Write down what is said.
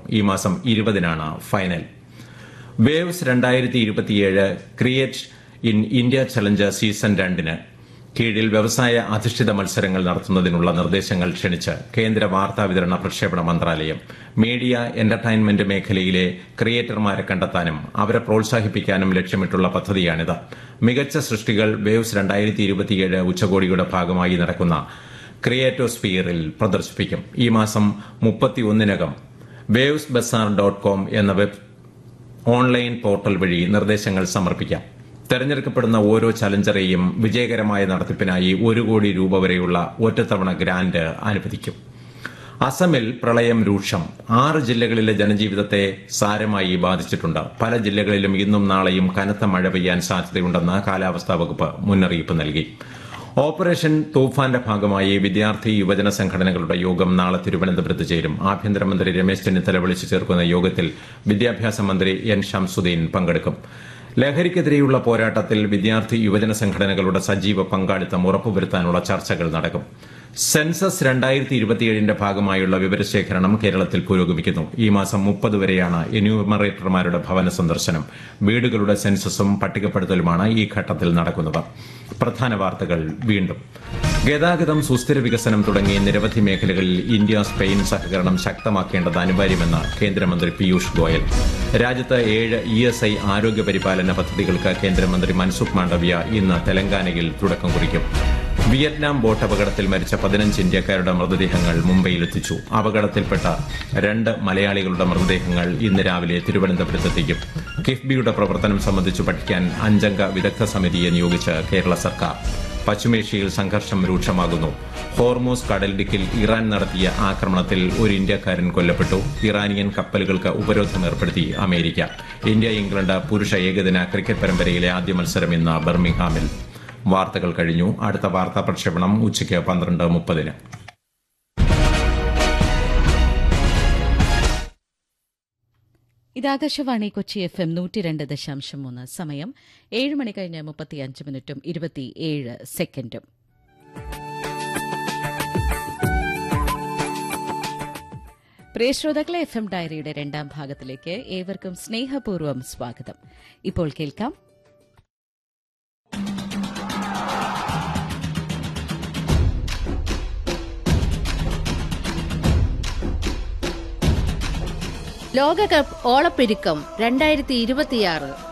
ഈ മാസം ഇരുപതിനാണ് final Waves രണ്ടായിരത്തി ഇരുപത്തിയേഴ് create in India challenge season രണ്ടിന് കീഴിൽ വ്യവസായ അധിഷ്ഠിത മത്സരങ്ങൾ നടത്തുന്നതിനുള്ള നിർദ്ദേശങ്ങൾ ക്ഷണിച്ച് കേന്ദ്ര വാർത്താ വിതരണ പ്രക്ഷേപണ മന്ത്രാലയം മീഡിയ എന്റർടൈൻമെന്റ് മേഖലയിലെ ക്രിയേറ്റർമാരെ കണ്ടെത്താനും അവരെ പ്രോത്സാഹിപ്പിക്കാനും ലക്ഷ്യമിട്ടുള്ള പദ്ധതിയാണിത് മികച്ച സൃഷ്ടികൾ വേവ്സ് രണ്ടായിരത്തി ഇരുപത്തിയേഴ് ഉച്ചകോടിയുടെ ഭാഗമായി നടക്കുന്ന ക്രിയേറ്റോസ്ഫിയറിൽ പ്രദർശിപ്പിക്കും ഈ മാസം മുപ്പത്തിയൊന്നിനകം വേവ്സ് ബസാർ ഡോട്ട് കോം എന്ന വെബ് ഓൺലൈൻ പോർട്ടൽ വഴി നിർദ്ദേശങ്ങൾ സമർപ്പിക്കാം തെരഞ്ഞെടുക്കപ്പെടുന്ന ഓരോ ചലഞ്ചറെയും വിജയകരമായ നടത്തിപ്പിനായി ഒരു കോടി രൂപ വരെയുള്ള ഒറ്റത്തവണ ഗ്രാന്റ് അനുവദിക്കും അസമിൽ പ്രളയം രൂക്ഷം ആറ് ജില്ലകളിലെ ജനജീവിതത്തെ സാരമായി ബാധിച്ചിട്ടുണ്ട് പല ജില്ലകളിലും ഇന്നും നാളെയും കനത്ത മഴ പെയ്യാൻ സാധ്യതയുണ്ടെന്ന് കാലാവസ്ഥാ വകുപ്പ് മുന്നറിയിപ്പ് നൽകി ഓപ്പറേഷൻ തൂഫാന്റെ ഭാഗമായി വിദ്യാർത്ഥി യുവജന സംഘടനകളുടെ യോഗം നാളെ തിരുവനന്തപുരത്ത് ചേരും ആഭ്യന്തരമന്ത്രി രമേശ് ചെന്നിത്തല വിളിച്ചു ചേർക്കുന്ന യോഗത്തിൽ വിദ്യാഭ്യാസ മന്ത്രി എൻ ഷംസുദ്ദീൻ പങ്കെടുക്കും ലഹരിക്കെതിരെയുള്ള പോരാട്ടത്തിൽ വിദ്യാർത്ഥി യുവജന സംഘടനകളുടെ സജീവ പങ്കാളിത്തം ഉറപ്പുവരുത്താനുള്ള ചർച്ചകൾ നടക്കും സെൻസസ് രണ്ടായിരത്തി ഇരുപത്തിയേഴിന്റെ ഭാഗമായുള്ള വിവരശേഖരണം കേരളത്തിൽ പുരോഗമിക്കുന്നു ഈ മാസം മുപ്പത് വരെയാണ് എന്യൂമറേറ്റർമാരുടെ ഭവന സന്ദർശനം വീടുകളുടെ സെൻസസും പട്ടികപ്പെടുത്തലുമാണ് ഈ ഘട്ടത്തിൽ നടക്കുന്നത് പ്രധാന വാർത്തകൾ വീണ്ടും ഗതാഗതം സുസ്ഥിര വികസനം തുടങ്ങി നിരവധി മേഖലകളിൽ ഇന്ത്യ സ്പെയിൻ സഹകരണം ശക്തമാക്കേണ്ടത് അനിവാര്യമെന്ന് കേന്ദ്രമന്ത്രി പീയൂഷ് ഗോയൽ രാജ്യത്ത് ഏഴ് ഇ എസ് ഐ ആരോഗ്യ പരിപാലന പദ്ധതികൾക്ക് കേന്ദ്രമന്ത്രി മൻസുഖ് മാണ്ഡവ്യ ഇന്ന് തെലങ്കാനയിൽ തുടക്കം കുറിക്കും വിയറ്റ്നാം ബോട്ട് അപകടത്തിൽ മരിച്ച പതിനഞ്ച് ഇന്ത്യക്കാരുടെ മൃതദേഹങ്ങൾ മുംബൈയിലെത്തിച്ചു അപകടത്തിൽപ്പെട്ട രണ്ട് മലയാളികളുടെ മൃതദേഹങ്ങൾ ഇന്ന് രാവിലെ തിരുവനന്തപുരത്തെത്തിക്കും കിഫ്ബിയുടെ പ്രവർത്തനം സംബന്ധിച്ച് പഠിക്കാൻ അഞ്ചംഗ വിദഗ്ധ സമിതിയെ നിയോഗിച്ച് കേരള സർക്കാർ പശ്ചിമേഷ്യയിൽ സംഘർഷം രൂക്ഷമാകുന്നു ഹോർമോസ് കടലിടുക്കിൽ ഇറാൻ നടത്തിയ ആക്രമണത്തിൽ ഒരു ഇന്ത്യക്കാരൻ കൊല്ലപ്പെട്ടു ഇറാനിയൻ കപ്പലുകൾക്ക് ഉപരോധം ഏർപ്പെടുത്തി അമേരിക്ക ഇന്ത്യ ഇംഗ്ലണ്ട് പുരുഷ ഏകദിന ക്രിക്കറ്റ് പരമ്പരയിലെ ആദ്യ മത്സരം ഇന്ന് ബർമിംഗ്ഹാമിൽ വാർത്തകൾ കഴിഞ്ഞു അടുത്ത വാർത്താ പ്രക്ഷേപണം ഉച്ചയ്ക്ക് പന്ത്രണ്ട് മുപ്പതിന് ഇത് ആകാശവാണി കൊച്ചി എഫ് എം നൂറ്റി രണ്ട് ദശാംശം മൂന്ന് സമയം ഏഴ് മണി കഴിഞ്ഞ് മുപ്പത്തിയഞ്ച് മിനിറ്റും ഇരുപത്തിയേഴ് സെക്കൻഡും പ്രിയ ശ്രോതാക്കളെ എഫ് എം ഡയറിയുടെ രണ്ടാം ഭാഗത്തിലേക്ക് ഏവർക്കും സ്നേഹപൂർവ്വം സ്വാഗതം ഇപ്പോൾ കേൾക്കാം ലോകകപ്പ് ഓളപ്പെരുക്കം രണ്ടായിരത്തി ഇരുപത്തിയാറ്